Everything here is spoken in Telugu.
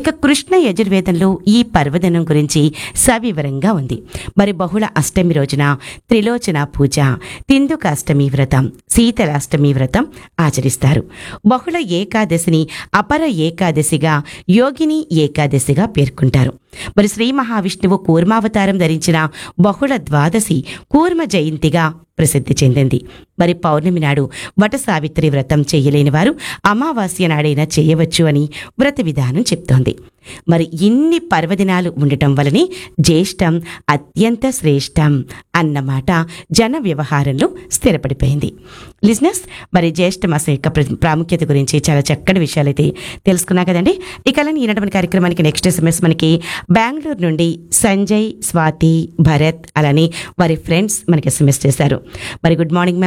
ఇక కృష్ణ యజుర్వేదంలో ఈ పర్వదినం గురించి సవివరంగా ఉంది మరి బహుళ అష్టమి రోజున త్రిలోచన పూజ తిందుకాష్టమి వ్రతం శీతలాష్టమి వ్రతం ఆచరిస్తారు బహుళ ఏకాదశిని అపర ఏకాదశిగా యోగిని ఏకాదశిగా పేర్కొంటారు మరి శ్రీ మహావిష్ణువు కూర్మావతారం ధరించిన బహుళ ద్వాదశి కూర్మ జయంతిగా ప్రసిద్ధి చెందింది మరి పౌర్ణమి నాడు వట సావిత్రి వ్రతం చేయలేని వారు అమావాస్య నాడైనా చేయవచ్చు అని వ్రత విధానం చెప్తోంది మరి ఇన్ని పర్వదినాలు ఉండటం వలనే జ్యేష్టం అత్యంత శ్రేష్టం అన్నమాట జన వ్యవహారంలో స్థిరపడిపోయింది లిజినెస్ మరి జ్యేష్ఠ మాసం యొక్క ప్ర- ప్రాముఖ్యత గురించి చాలా చక్కటి విషయాలైతే తెలుసుకున్నా కదండి ఇక అలానే ఈనాటి మన కార్యక్రమానికి నెక్స్ట్ ఎస్ఎంఎస్ మనకి బెంగళూరు నుండి సంజయ్ స్వాతి భరత్ అలానే వారి ఫ్రెండ్స్ మనకి ఎస్ఎంఎస్ చేశారు మరి గుడ్ మార్నింగ్ మ్యామ్